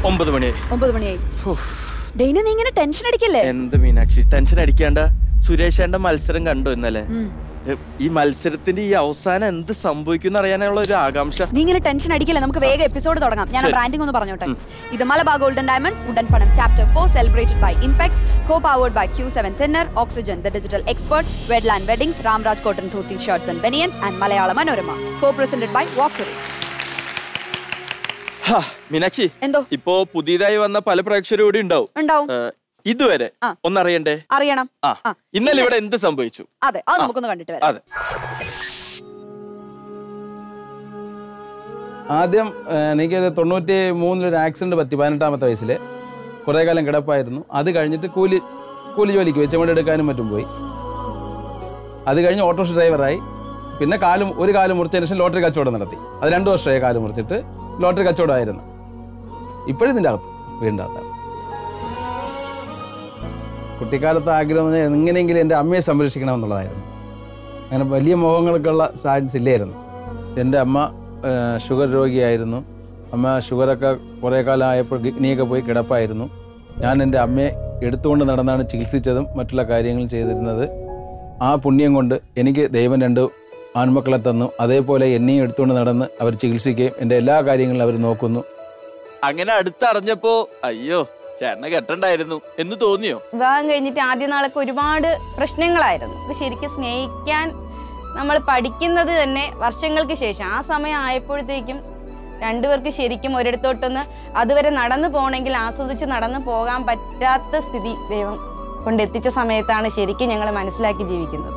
ഒമ്പത് മണിയായി ഒമ്പത് മണിയായി ഡെയിന നീ ഇങ്ങനെ ടെൻഷൻ അടിക്കല്ലേ എന്ത് മീനാക്ഷി ടെൻഷൻ അടിക്കാണ്ട സുരേഷേന്റെ മത്സരം കണ്ടു ഇന്നലെ ഏ, ഈ മത്സരത്തിന്റെ ഈ അവസാനം എന്ത് സംഭവിക്കും അറിയാനുള്ള ഒരു ആകാംക്ഷ നീ ഇങ്ങനെ ടെൻഷൻ അടിക്കില്ല നമുക്ക് വേഗം എപ്പിസോഡ് തുടങ്ങാം ഞാൻ ശരി. ബ്രാൻഡിംഗ് ഒന്ന് പറഞ്ഞോട്ടെ ഇത് Malabar golden diamonds Udan Panam chapter four celebrated by impex co powered by Q seven thinner oxygen the digital expert wedland weddings Ramraj cotton dhoti shirts and banians and Malayala Manorama co presented by walkaroo ഹാ, മീനാക്ഷി എന്തോ ഇപ്പോ പുതിയതായി വന്ന പല പ്രേക്ഷകരും കൂടി ഉണ്ടാവും ഉണ്ടാവും ഏ, ഇതുവരെ ആ. ഒന്നറിയണ്ടേ അറിയണം ആ ആ. ഇന്നലെ ഇവിടെ എന്ത് സംഭവിച്ചു അതെ അത് നമുക്കൊന്ന് കണ്ടിട്ട് വരാം അതെ ആദ്യം ഏഹ്, എനിക്കൊരു തൊണ്ണൂറ്റി മൂന്നിലൊരു ആക്സിഡന്റ് പറ്റി പതിനെട്ടാമത്തെ വയസ്സിൽ കുറേ കാലം കിടപ്പായിരുന്നു അത് കഴിഞ്ഞിട്ട് കൂലി കൂലി ജോലിക്ക് വെച്ചമടി എടുക്കാനും മറ്റും പോയി അത് കഴിഞ്ഞ് ഓട്ടോറിക്ഷ ഡ്രൈവറായി പിന്നെ കാലും ഒരു കാല് മുറിച്ചതിന് ശേഷം ലോട്ടറി കച്ചവടം നടത്തി അത് രണ്ട് വർഷമായി കാല് മുറിച്ചിട്ട് ലോട്ടറി കച്ചവടമായിരുന്നു ഇപ്പോഴും ഇതിൻ്റെ അകത്ത് വീടിൻ്റെ അകത്താണ് കുട്ടിക്കാലത്ത് ആഗ്രഹം എന്ന് പറഞ്ഞാൽ എങ്ങനെയെങ്കിലും എൻ്റെ അമ്മയെ സംരക്ഷിക്കണം എന്നുള്ളതായിരുന്നു അങ്ങനെ വലിയ മോഹങ്ങൾക്കുള്ള സാഹചര്യം ഇല്ലായിരുന്നു എൻ്റെ അമ്മ ആ, ഷുഗർ രോഗിയായിരുന്നു അമ്മ ഷുഗറൊക്കെ കുറേ കാലം ആയപ്പോൾ കിഡ്നിയൊക്കെ പോയി കിടപ്പായിരുന്നു ഞാൻ എൻ്റെ അമ്മയെ എടുത്തുകൊണ്ട് നടന്നാണ് ചികിത്സിച്ചതും മറ്റുള്ള കാര്യങ്ങളും ചെയ്തിരുന്നത് ആ പുണ്യം കൊണ്ട് എനിക്ക് ദൈവം രണ്ട് ആൺമക്കളെ തന്നു അതേപോലെ എന്നെയും എടുത്തുകൊണ്ട് നടന്ന് അവർ ചികിത്സിക്കുകയും എൻ്റെ എല്ലാ കാര്യങ്ങളും അവർ നോക്കുന്നു അങ്ങനെ അടുത്തറിഞ്ഞപ്പോ അയ്യോ ചേട്ടനെ കെട്ടണ്ടായിരുന്നു എന്ന് തോന്നിയോ വിവാഹം കഴിഞ്ഞിട്ട് ആദ്യ നാളൊക്കെ ഒരുപാട് പ്രശ്നങ്ങളായിരുന്നു ഇത് ശരിക്കും സ്നേഹിക്കാൻ നമ്മൾ പഠിക്കുന്നത് തന്നെ വർഷങ്ങൾക്ക് ശേഷം ആ സമയം ആയപ്പോഴത്തേക്കും രണ്ടുപേർക്ക് ശരിക്കും ഒരിടത്തോട്ടൊന്ന് അതുവരെ നടന്നു പോകണമെങ്കിൽ ആസ്വദിച്ച് നടന്നു പോകാൻ പറ്റാത്ത സ്ഥിതി ദൈവം കൊണ്ടെത്തിച്ച സമയത്താണ് ശരിക്കും ഞങ്ങൾ മനസ്സിലാക്കി ജീവിക്കുന്നത്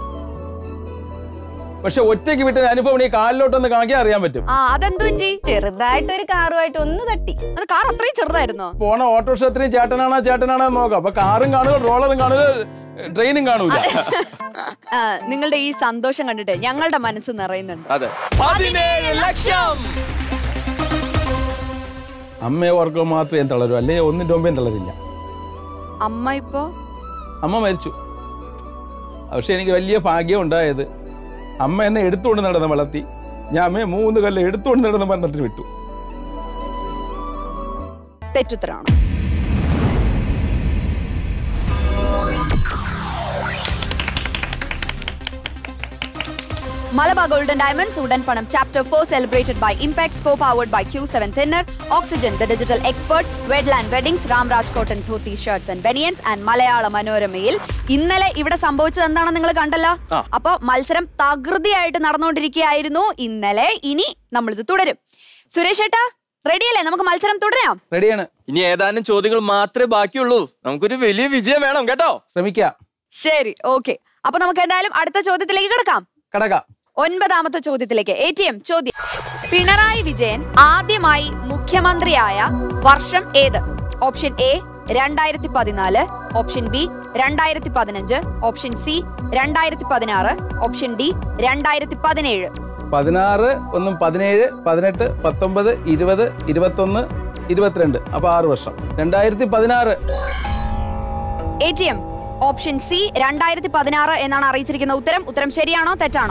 പക്ഷെ ഒറ്റയ്ക്ക് വിട്ട അനുഭവം ഈ കാലിലോട്ടൊന്ന് കാണിക്കാൻ അറിയാൻ പറ്റും ആ അതെന്ത് പറ്റി ചെറുതായിട്ട് ഒരു കാറുമായിട്ട് ഒന്ന് തട്ടി അത് കാർ അത്രയും ചെറുതായിരുന്നോ പോണ ഓട്ടോറിക്ഷ അത്രയും ചേട്ടനാണോ ചേട്ടനാണോ എന്ന് നോക്കാം അപ്പൊ കാറും കാണുക റോളറും കാണുക ട്രെയിനും കാണൂല ആ, നിങ്ങളുടെ ഈ സന്തോഷം കണ്ടിട്ട് ഞങ്ങളുടെ മനസ്സ് നിറയുന്നുണ്ട് അതെ പതിനേഴ് ലക്ഷം അമ്മയെ ഓർക്കുക മാത്രമേ ഞാൻ തളരൂ അല്ലെങ്കിൽ ഒന്നിൻ്റെ മുമ്പേ തളരില്ല അമ്മ ഇപ്പോ അമ്മ മരിച്ചു പക്ഷെ എനിക്ക് വലിയ ഭാഗ്യം ഉണ്ടായത് അമ്മ എന്നെ എടുത്തുകൊണ്ട് നടന്ന് വളർത്തി ഞാൻ അമ്മയെ മൂന്ന് കൊല്ലം എടുത്തുകൊണ്ട് നടന്ന് മരണത്തിന് വിട്ടു തെറ്റുത്തരാണ് Malabar golden diamonds Udan Panam chapter four celebrated by impact co powered by Q seven thinner oxygen the digital expert wedland weddings Ramraj cotton dhoti shirts and banians and Malayala മനോരമയിൽ ഇന്നലെ ഇവിടെ സംഭവിച്ചത് എന്താണെന്ന് നിങ്ങൾ കണ്ടല്ലോ ആ. അപ്പൊ മത്സരം തകൃതിയായിട്ട് നടന്നുകൊണ്ടിരിക്കുകയായിരുന്നു ഇന്നലെ ഇനി നമ്മളിത് തുടരും സുരേഷ് ഏട്ടാ റെഡിയല്ലേ നമുക്ക് മത്സരം തുടരാം റെഡിയാണ് ഇനി ഏതാനും ചോദ്യങ്ങൾ മാത്രമേ ബാക്കിയുള്ളൂ നമുക്കൊരു വലിയ വിജയം വേണം കേട്ടോ ശ്രമിക്കാം ശരി ഓക്കെ അപ്പൊ നമുക്ക് എന്തായാലും അടുത്ത ചോദ്യത്തിലേക്ക് കിടക്കാം കിടക്കാം ഒൻപതാമത്തെ ചോദ്യത്തിലേക്ക് എ ടി എം ചോദ്യം പിണറായി വിജയൻ ആദ്യമായി മുഖ്യമന്ത്രിയായ വർഷം ഏത് ഓപ്ഷൻ എ രണ്ടായിരത്തി പതിനാല് ഓപ്ഷൻ ബി രണ്ടായിരത്തി പതിനഞ്ച് ഓപ്ഷൻ സി രണ്ടായിരത്തി പതിനാറ് ഓപ്ഷൻ ഡി രണ്ടായിരത്തി പതിനേഴ് പതിനാറ് ഒന്നും പതിനേഴ് പതിനെട്ട് പത്തൊമ്പത് ഇരുപത് ഇരുപത്തൊന്ന് ഇരുപത്തിരണ്ട് അപ്പൊ ആറ് വർഷം രണ്ടായിരത്തി പതിനാറ് A T M option C രണ്ടായിരത്തി പതിനാറ് എന്നാണ് അറിയിച്ചിരിക്കുന്ന ഉത്തരം ഉത്തരം ശരിയാണോ തെറ്റാണോ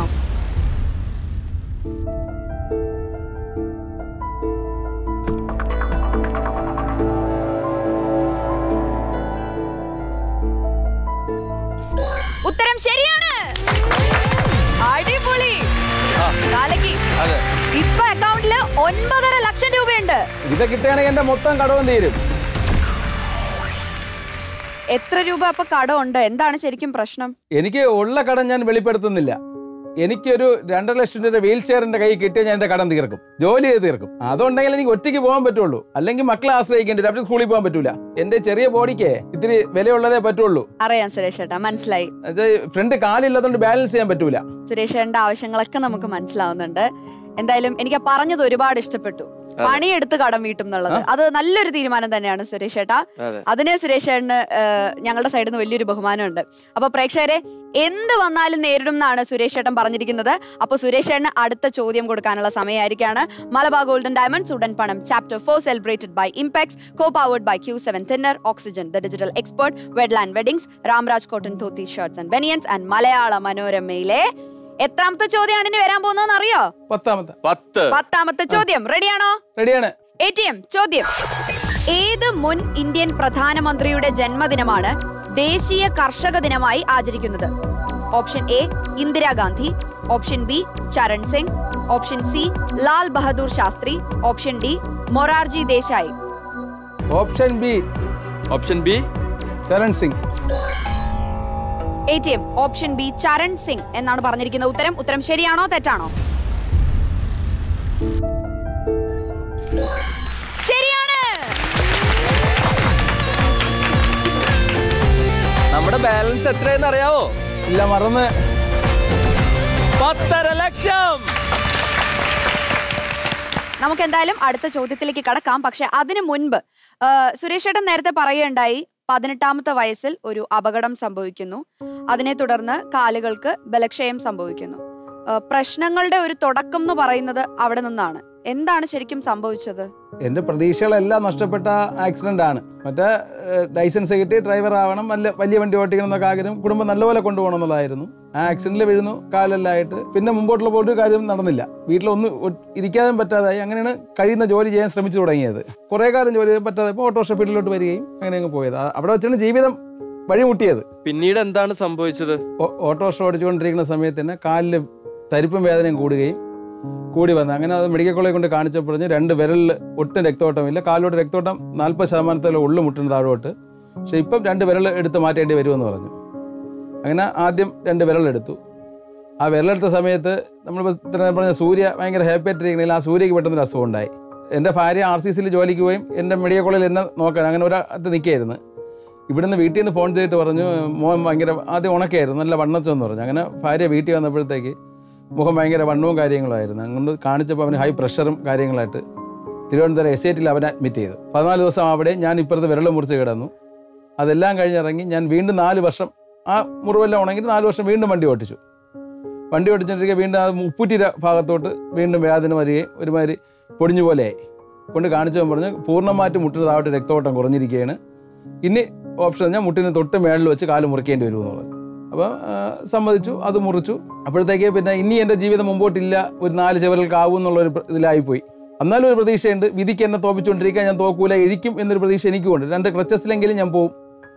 ഉത്തരം ശരിയാണ് അടിപൊളി കാലക്കി അതെ ഇപ്പൊ അക്കൗണ്ടില് ഒൻപതര ലക്ഷം രൂപയുണ്ട് ഇത് കിട്ടുകയാണെങ്കിൽ എന്റെ മൊത്തം കടവും തീരും എത്ര രൂപ അപ്പൊ കടമുണ്ട് എന്താണ് ശരിക്കും പ്രശ്നം എനിക്ക് ഉള്ള കടം ഞാൻ വെളിപ്പെടുത്തുന്നില്ല എനിക്കൊരു രണ്ടര ലക്ഷം രൂപ വീൽ ചെയറിന്റെ കൈ കിട്ടിയാൽ ഞാൻ എന്റെ കടം തീർക്കും ജോലി ചെയ്ത് തീർക്കും അതുണ്ടെങ്കിൽ എനിക്ക് ഒറ്റയ്ക്ക് പോകാൻ പറ്റുള്ളൂ അല്ലെങ്കിൽ മക്കളെ ആശ്രയിക്കേണ്ടി വരും. അവർക്ക് സ്കൂളിൽ പോകാൻ പറ്റൂല എന്റെ ചെറിയ ബോഡിക്ക് ഇത്തിരി വിലയുള്ളതേ പറ്റുള്ളൂ അറിയാം സുരേഷ് ഏട്ടാ മനസ്സിലായി അത് ഫ്രണ്ട് കാലില്ലാത്തതുകൊണ്ട് ബാലൻസ് ചെയ്യാൻ പറ്റൂല സുരേഷ് ഏട്ടന്റെ ആവശ്യങ്ങളൊക്കെ നമുക്ക് മനസ്സിലാവുന്നുണ്ട് എന്തായാലും എനിക്ക് ആ പറഞ്ഞത് ഒരുപാട് ഇഷ്ടപ്പെട്ടു പണിയെടുത്ത് കടം വീട്ടും എന്നുള്ളത് അത് നല്ലൊരു തീരുമാനം തന്നെയാണ് സുരേഷ് ഏട്ടാ അതെ. അതിന് സുരേഷ് ഏട്ടന് ഏഹ്, ഞങ്ങളുടെ സൈഡിൽ നിന്ന് വലിയൊരു ബഹുമാനമുണ്ട് അപ്പൊ പ്രേക്ഷകരെ എന്ത് വന്നാലും നേരിടും എന്നാണ് സുരേഷ് ഏട്ടൻ പറഞ്ഞിരിക്കുന്നത് അപ്പൊ സുരേഷ് ഏട്ടന് അടുത്ത ചോദ്യം കൊടുക്കാനുള്ള സമയമായിരിക്കാണ് Malabar golden diamonds Udan Panam chapter four celebrated by impex co powered by Q seven thinner oxygen the digital expert wedland weddings Ramraj cotton dhoti shirts and banians and Malayala മനോരമയിലെ എത്രാമത്തെ ചോദ്യമാണ് ഇനി വരാൻ പോകുന്നതെന്ന് അറിയോ പത്താമത്തെ പത്ത് പത്താമത്തെ ചോദ്യം റെഡിയാണോ റെഡിയാണ് എ ടി എം ചോദ്യം ഏത് മുൻ ഇന്ത്യൻ പ്രധാനമന്ത്രിയുടെ ജന്മദിനമാണ് ദേശീയ കർഷക ദിനമായി ആചരിക്കുന്നത് option A Indira Gandhi option B Charan Singh option C Lal Bahadur Shastri option D Morarji Desai option B option B Charan Singh A T M option B Charan Singh എന്നാണ് പറഞ്ഞിരിക്കുന്ന ഉത്തരം ഉത്തരം ശരിയാണോ തെറ്റാണോ ശരിയാണ് നമ്മുടെ ബാലൻസ് എത്രയെന്ന് അറിയാവോ ഇല്ല മറന്ന് പത്തര ലക്ഷം നമുക്ക് എന്തായാലും അടുത്ത ചോദ്യത്തിലേക്ക് കടക്കാം പക്ഷെ അതിനു മുൻപ് ആ, സുരേഷ് ഏട്ടൻ നേരത്തെ പറയുകയുണ്ടായി പതിനെട്ടാമത്തെ വയസ്സിൽ ഒരു അപകടം സംഭവിക്കുന്നു അതിനെ തുടർന്ന് കാലുകൾക്ക് ബലക്ഷയം സംഭവിക്കുന്നു ആ, പ്രശ്നങ്ങളുടെ ഒരു തുടക്കം എന്ന് പറയുന്നത് അവിടെ നിന്നാണ് എന്താണ് ശരിക്കും സംഭവിച്ചത് എൻ്റെ പ്രതീക്ഷകളെല്ലാം നഷ്ടപ്പെട്ട ആക്സിഡൻ്റ് ആണ് മറ്റേ ഏഹ്, ലൈസൻസ് കിട്ടി ഡ്രൈവർ ആവണം നല്ല വലിയ വണ്ടി ഓട്ടിക്കണം എന്നൊക്കെ ആഗ്രഹം കുടുംബം നല്ലപോലെ കൊണ്ടുപോകണം എന്നുള്ളതായിരുന്നു ആ ആക്സിഡന്റിൽ വീഴുന്നു കാലെല്ലാം ആയിട്ട് പിന്നെ മുമ്പോട്ടുള്ള പോയിട്ട് കാര്യം നടന്നില്ല വീട്ടിലൊന്നും ഒ- ഇരിക്കാനും പറ്റാതായി അങ്ങനെയാണ് കഴിയുന്ന ജോലി ചെയ്യാൻ ശ്രമിച്ചു തുടങ്ങിയത് കുറേ കാലം ജോലി ചെയ്യാൻ പറ്റാതെ ഇപ്പോൾ ഓട്ടോറിക്ഷ ഫീൽഡിലോട്ട് വരികയും അങ്ങനെ അങ്ങ് പോയത് ആ- അവിടെ വെച്ചാണ് ജീവിതം വഴിമുട്ടിയത് പിന്നീട് എന്താണ് സംഭവിച്ചത് ഓ- ഓട്ടോറിക്ഷ ഓടിച്ചുകൊണ്ടിരിക്കുന്ന സമയത്ത് തന്നെ കാലിൽ തരിപ്പും വേദനയും കൂടുകയും കൂടി വന്നു അങ്ങനെ അത് മെഡിക്കൽ കോളേജ് കൊണ്ട് കാണിച്ചപ്പോഴഞ്ഞ് രണ്ട് വിരലിൽ ഒട്ടും രക്തോട്ടമില്ല കാലിലോട്ട് രക്തോട്ടം നാൽപ്പത് ശതമാനത്തോളം ഉള്ളു മുട്ടുന്ന താഴോട്ട് പക്ഷെ ഇപ്പം രണ്ട് വിരൽ എടുത്ത് മാറ്റേണ്ടി വരുമെന്ന് പറഞ്ഞു അങ്ങനെ ആദ്യം രണ്ട് വിരലെടുത്തു ആ വിരലെടുത്ത സമയത്ത് നമ്മളിപ്പോൾ ഇത്ര നേരം പറഞ്ഞ സൂര്യ ഭയങ്കര ഹാപ്പി ആയിട്ടിരിക്കണമെങ്കിൽ ആ സൂര്യക്ക് പെട്ടെന്നൊരു അസുഖം ഉണ്ടായി എൻ്റെ ഭാര്യ ആർ സി സിയിൽ ജോലിക്ക് പോയും എൻ്റെ മെഡിക്കൽ കോളേജിൽ എന്നെ നോക്കാൻ അങ്ങനെ ഒരാട്ട് നിൽക്കുകയായിരുന്നു ഇവിടുന്ന് വീട്ടിൽ നിന്ന് ഫോൺ ചെയ്തിട്ട് പറഞ്ഞു മോൻ ഭയങ്കര ആദ്യം ഉണക്കായിരുന്നു നല്ല വണ്ണച്ചെന്ന് പറഞ്ഞു അങ്ങനെ ഭാര്യ വീട്ടിൽ വന്നപ്പോഴത്തേക്ക് മുഖം ഭയങ്കര വണ്ണവും കാര്യങ്ങളുമായിരുന്നു അങ്ങോട്ട് കാണിച്ചപ്പോൾ അവന് ഹൈ പ്രഷറും കാര്യങ്ങളായിട്ട് തിരുവനന്തപുരം എസ് ഐറ്റിൽ അവനെ അഡ്മിറ്റ് ചെയ്തു പതിനാല് ദിവസം അവിടെ ഞാൻ ഇപ്പുറത്ത് വിരൽ മുറിച്ച് കിടന്നു അതെല്ലാം കഴിഞ്ഞിറങ്ങി ഞാൻ വീണ്ടും നാല് വർഷം ആ മുറിവെല്ലാം ഉണങ്ങി നാല് വർഷം വീണ്ടും വണ്ടി ഓട്ടിച്ചു വണ്ടി ഓടിച്ചിട്ടിരിക്കുക വീണ്ടും ആ ഉപ്പുറ്റിര ഭാഗത്തോട്ട് വീണ്ടും വേദന വരികയും ഒരുമാതിരി പൊടിഞ്ഞു പോലെയായി കൊണ്ട് കാണിച്ചവൻ പറഞ്ഞു പൂർണ്ണമായിട്ട് മുട്ടിന് താഴോട്ട് രക്തോട്ടം കുറഞ്ഞിരിക്കുകയാണ് ഇനി ഓപ്ഷൻ ഞാൻ മുട്ടിന് തൊട്ട് മേളിൽ വെച്ച് കാല് മുറിക്കേണ്ടി വരും എന്ന് പറഞ്ഞു അപ്പോൾ സമ്മതിച്ചു അത് മുറിച്ചു അപ്പോഴത്തേക്ക് പിന്നെ ഇനി എൻ്റെ ജീവിതം മുമ്പോട്ടില്ല ഒരു നാല് ചുവരൽക്കാവും എന്നുള്ളൊരു പ്ര- ഇതിലായിപ്പോയി എന്നാലും ഒരു പ്രതീക്ഷയുണ്ട് വിധിക്ക് എന്നെ തോപ്പിച്ചുകൊണ്ടിരിക്കാൻ ഞാൻ തോക്കൂല ഇരിക്കും എന്നൊരു പ്രതീക്ഷ എനിക്കുമുണ്ട് രണ്ട് ക്രച്ചസിലെങ്കിലും ഞാൻ പോവും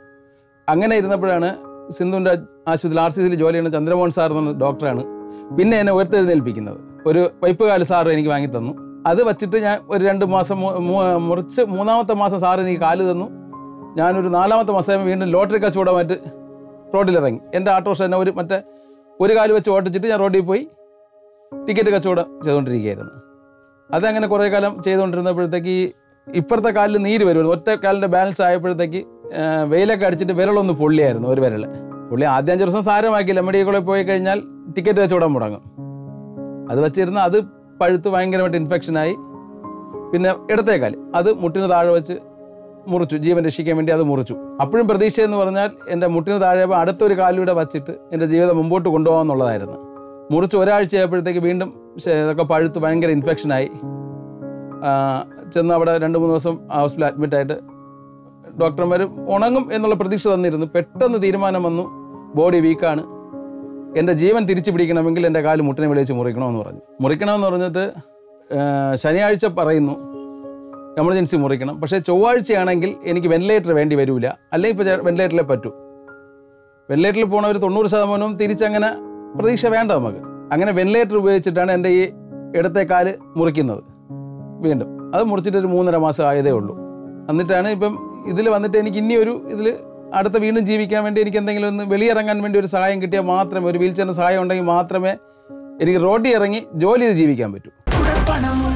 അങ്ങനെ ഇരുന്നപ്പോഴാണ് സിന്ധുവിൻ്റെ ആശുപത്രിയിൽ ആർ സി സിയിൽ ജോലി ചെയ്യുന്ന ചന്ദ്രമോഹൻ സാർ എന്ന ഡോക്ടറാണ് പിന്നെ എന്നെ ഉയർത്തെഴുന്നേൽപ്പിക്കുന്നത് ഒരു വൈപ്പ് കാല് സാറ് എനിക്ക് വാങ്ങി തന്നു അത് വച്ചിട്ട് ഞാൻ ഒരു രണ്ട് മാസം മു- മു- മുറിച്ച് മൂന്നാമത്തെ മാസം സാറ് എനിക്ക് കാല് തന്നു ഞാനൊരു നാലാമത്തെ മാസം വീണ്ടും ലോട്ടറി കച്ചവടമായിട്ട് റോഡിലിറങ്ങി എൻ്റെ ഓട്ടോറിക്ഷ തന്നെ ഒരു മറ്റേ ഒരു കാല് വെച്ച് ഓട്ടിച്ചിട്ട് ഞാൻ റോഡിൽ പോയി ടിക്കറ്റ് കച്ചവടം ചെയ്തുകൊണ്ടിരിക്കുകയായിരുന്നു അതങ്ങനെ കുറേ കാലം ചെയ്തുകൊണ്ടിരുന്നപ്പോഴത്തേക്ക് ഈ ഇപ്പുറത്തെ കാലിൽ നീര് വരുമായിരുന്നു ഒറ്റ കാലിൻ്റെ ബാലൻസ് ആയപ്പോഴത്തേക്ക് ആ, വെയിലൊക്കെ അടിച്ചിട്ട് വിരലൊന്ന് പൊള്ളിയായിരുന്നു ഒരു വിരൽ പുള്ളി ആദ്യം അഞ്ച് ദിവസം സാരമാക്കിയില്ല മെഡിക്കൽ കോളേജിൽ പോയി കഴിഞ്ഞാൽ ടിക്കറ്റ് കച്ചവടം മുടങ്ങും അത് വെച്ചിരുന്ന അത് പഴുത്ത് ഭയങ്കരമായിട്ട് ഇൻഫെക്ഷനായി പിന്നെ ഇടത്തെ കാല് അത് മുട്ടിന് താഴെ വെച്ച് മുറിച്ചു ജീവൻ രക്ഷിക്കാൻ വേണ്ടി അത് മുറിച്ചു അപ്പോഴും പ്രതീക്ഷ എന്ന് പറഞ്ഞാൽ എൻ്റെ മുട്ടിന് താഴെ അടുത്തൊരു കാലിലൂടെ വച്ചിട്ട് എൻ്റെ ജീവിതം മുമ്പോട്ട് കൊണ്ടുപോകാമെന്നുള്ളതായിരുന്നു മുറിച്ച് ഒരാഴ്ച ആയപ്പോഴത്തേക്ക് വീണ്ടും ശ- ഇതൊക്കെ പഴുത്ത് ഭയങ്കര ഇൻഫെക്ഷനായി ആ, ചെന്ന് അവിടെ രണ്ട് മൂന്ന് ദിവസം ഹോസ്പിറ്റലിൽ അഡ്മിറ്റായിട്ട് ഡോക്ടർമാർ ഉണങ്ങും എന്നുള്ള പ്രതീക്ഷ തന്നിരുന്നു പെട്ടെന്ന് തീരുമാനം വന്നു ബോഡി വീക്കാണ് എൻ്റെ ജീവൻ തിരിച്ചു പിടിക്കണമെങ്കിൽ എൻ്റെ കാല് മുട്ടിനെ വിളിച്ച് മുറിക്കണമെന്ന് പറഞ്ഞു മുറിക്കണമെന്ന് പറഞ്ഞിട്ട് ആ, ശനിയാഴ്ച പറയുന്നു എമർജൻസി മുറിക്കണം പക്ഷേ ചൊവ്വാഴ്ചയാണെങ്കിൽ എനിക്ക് വെന്റിലേറ്റർ വേണ്ടി വരില്ല അല്ലെങ്കിൽ ഇപ്പോൾ വെന്റിലേറ്ററിലേ പറ്റൂ വെന്റിലേറ്ററിൽ പോണ ഒരു തൊണ്ണൂറ് ശതമാനവും തിരിച്ചങ്ങനെ പ്രതീക്ഷ വേണ്ട നമുക്ക് അങ്ങനെ വെന്റിലേറ്റർ ഉപയോഗിച്ചിട്ടാണ് എൻ്റെ ഈ ഇടത്തെ കാല് മുറിക്കുന്നത് വീണ്ടും അത് മുറിച്ചിട്ട് ഒരു മൂന്നര മാസം ആയതേ ഉള്ളൂ എന്നിട്ടാണ് ഇപ്പം ഇതിൽ വന്നിട്ട് എനിക്ക് ഇനി ഒരു ഇതിൽ അടുത്ത വീണ്ടും ജീവിക്കാൻ വേണ്ടി എനിക്ക് എന്തെങ്കിലും ഒന്ന് വെളിയിറങ്ങാൻ വേണ്ടി ഒരു സഹായം കിട്ടിയാൽ മാത്രമേ ഒരു വീൽ ചെയറിന് സഹായം ഉണ്ടെങ്കിൽ മാത്രമേ എനിക്ക് റോഡിൽ ഇറങ്ങി ജോലി ചെയ്ത് ജീവിക്കാൻ പറ്റൂ പണം